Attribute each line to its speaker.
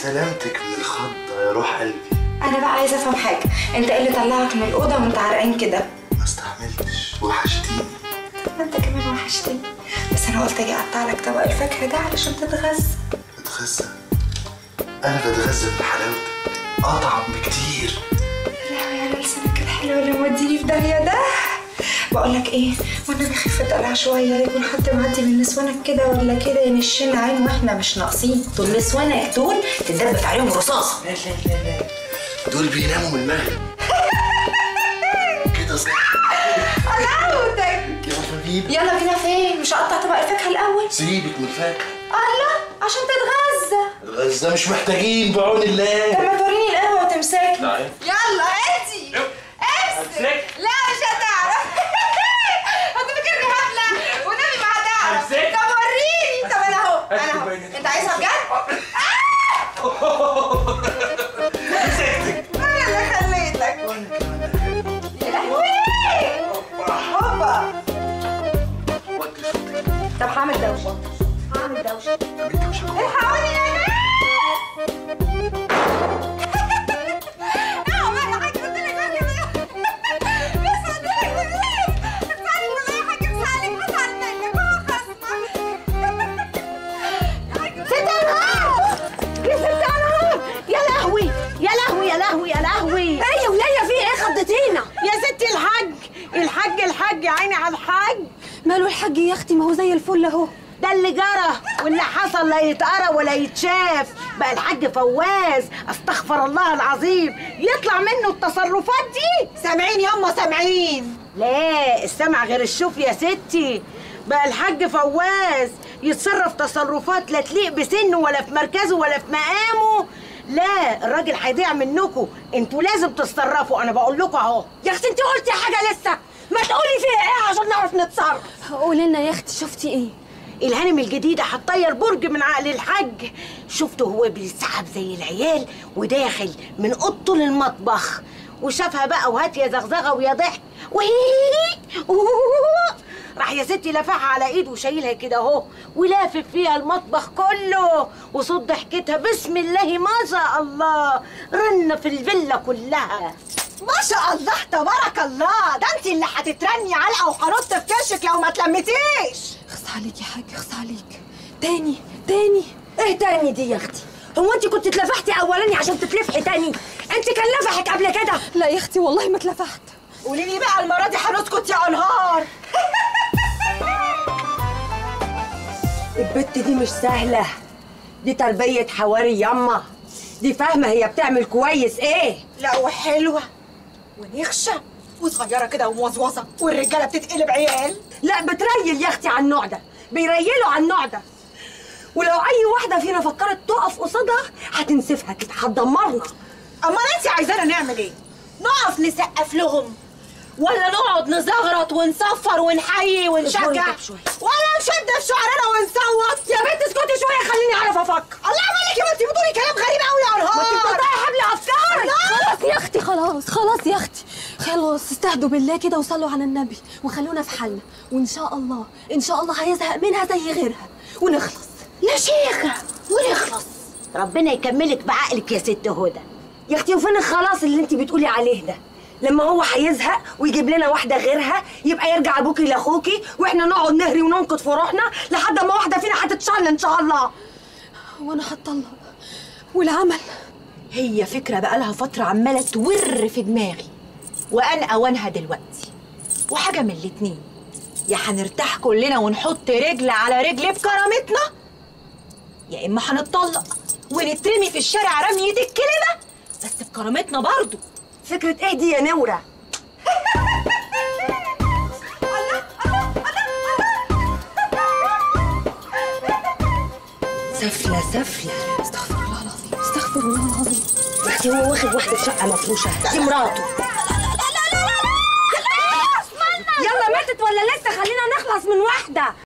Speaker 1: سلامتك من الخضة يا روح قلبي
Speaker 2: انا بقى عايزه افهم حاجه انت ايه اللي طلعك من الاوضه وانت عرقان كده
Speaker 1: ما استحملتش وحشتيني
Speaker 2: ما انت كمان وحشتني بس انا قلت اجي اقطع لك طبق الفاكهه ده علشان تتغذى
Speaker 1: بتغذى انا بتغذى من حلاوتك اطعم بكتير
Speaker 2: يا لهوي على لسانك الحلو اللي موديني في داهيه ده بقول لك ايه والنبي خف الدلع شويه لا يكون حد معدي من نسوانك كده ولا كده ينشنا عين واحنا مش ناقصين دول نسوانك دول تدبس عليهم رصاصه
Speaker 1: لا لا لا لا دول بيناموا من المغرب كده صح
Speaker 2: حلاوتك
Speaker 1: يا حبيبي
Speaker 2: يلا بينا فين مش هقطع طبق الفاكهه الاول
Speaker 1: سيبك من الفاكهة
Speaker 2: الله عشان تتغذى
Speaker 1: الغذاء مش محتاجين بعون
Speaker 2: طب
Speaker 1: الله
Speaker 2: ما توريني القهوه وتمسكني
Speaker 1: تعالى.
Speaker 2: يلا ادي امسك لا مش هتعرف انت فاكرني هبله والنبي ما هتعرف
Speaker 1: أمسك.
Speaker 2: طب وريني طب انا اهو انا
Speaker 1: أمسك
Speaker 2: اهو
Speaker 1: بيني.
Speaker 2: انت عايزها بجد؟ انا اللي خليتك يا لهوي هوبا
Speaker 1: وطي صوتك
Speaker 2: طب هعمل دوشه هعمل دوشه
Speaker 1: انت مش هتقوم.
Speaker 2: الحقوني يا ناس اه والله حاجة قلت لك قلت لك بس قلت لك بالليل اسمعني والله يا حاج مسالم هزعل منك هو خصمك
Speaker 3: ست انهار يا ست انهار يا لهوي يا لهوي يا لهوي يا لهوي ايه يا وليه في ايه خضتينا يا ستي الحاج الحاج الحاج يا عيني على الحاج
Speaker 4: ماله الحاج يا اختي ما هو زي الفل اهو
Speaker 3: ده اللي جرى واللي حصل لا يتقرا ولا يتشاف بقى الحاج فواز استغفر الله العظيم يطلع منه التصرفات دي
Speaker 2: سامعين ياما سامعين
Speaker 3: لا السمع غير الشوف يا ستي بقى الحاج فواز يتصرف تصرفات لا تليق بسنه ولا في مركزه ولا في مقامه لا الراجل هيضيع منكم انتوا لازم تتصرفوا انا بقول لكم اهو يا اختي انت قلتي حاجه لسه ما تقولي فيها ايه عشان نعرف نتصرف
Speaker 4: قولي لنا يا اختي شفتي ايه
Speaker 3: الهانم الجديدة هتطير برج من عقل الحاج شفته هو بيسحب زي العيال وداخل من اوضته للمطبخ وشافها بقى وهات يا زغزغه ويا ضحك وهي راح يا ستي لفعها على ايده وشايلها كده اهو ولافف فيها المطبخ كله وصوت ضحكتها بسم الله ما شاء الله رن في الفيلا كلها
Speaker 5: ما شاء الله تبارك الله ده انت اللي هتترني علقه وهنط في كرشك لو ما تلمتيش
Speaker 4: خص عليك يا حاج خص عليك تاني تاني
Speaker 3: ايه تاني دي يا اختي هو انت كنت اتلفحتي اولاني عشان تتلفحي تاني انت كان لفحك قبل كده
Speaker 4: لا يا اختي والله ما اتلفحت
Speaker 5: قولي لي بقى المره دي هنسكت يا انهار
Speaker 3: البت دي مش سهلة دي تربية حواري ياما دي فاهمة هي بتعمل كويس ايه
Speaker 5: لا وحلوه ونخشه وصغيره كده وموظوظه والرجاله بتتقلب عيال
Speaker 3: لا بتريل يا اختي على النوع ده بيريلوا على النوع ده ولو اي واحدة فينا فكرت تقف قصادها هتنسفها كده هتدمرنا
Speaker 5: امال انت عايزانا نعمل ايه نقف نسقف لهم ولا نقعد نزغرط ونصفر ونحيي ونشجع
Speaker 3: اصبري طب شوية.
Speaker 5: ولا نشد في شعرنا ونصوت
Speaker 3: يا بنت اسكتي شوية خليني اعرف افكر
Speaker 5: الله مالك يا بنتي بتقولي كلام غريب قوي يا
Speaker 3: ما انت
Speaker 5: انهار
Speaker 3: بتقطعي حبل افكارك
Speaker 4: خلاص يا اختي خلاص خلاص يا اختي خلاص استهدوا بالله كده وصلوا على النبي وخلونا في حالنا وان شاء الله ان شاء الله هيزهق منها زي غيرها ونخلص
Speaker 3: يا شيخة ونخلص ربنا يكملك بعقلك يا ست هدى يا اختي وفين الخلاص اللي انت بتقولي عليه ده لما هو هيزهق ويجيب لنا واحده غيرها يبقى يرجع ابوكي لاخوكي واحنا نقعد نهري وننقض في روحنا لحد ما واحده فينا هتتشل ان شاء الله
Speaker 4: وانا هتطلق والعمل
Speaker 5: هي فكرة بقالها فترة عمالة تور في دماغي وأنا أوانها دلوقتي وحاجة من الاتنين يا هنرتاح كلنا ونحط رجل على رجل بكرامتنا يا إما هنتطلق ونترمي في الشارع رمية الكلمة بس بكرامتنا برضو
Speaker 3: فكره ايه دي يا نوره سفله سفله
Speaker 4: استغفر الله العظيم استغفر الله العظيم
Speaker 3: يا اختي هو واخد واحده في شقه مفروشه دي مراته يلا ماتت ولا لسه خلينا نخلص من واحده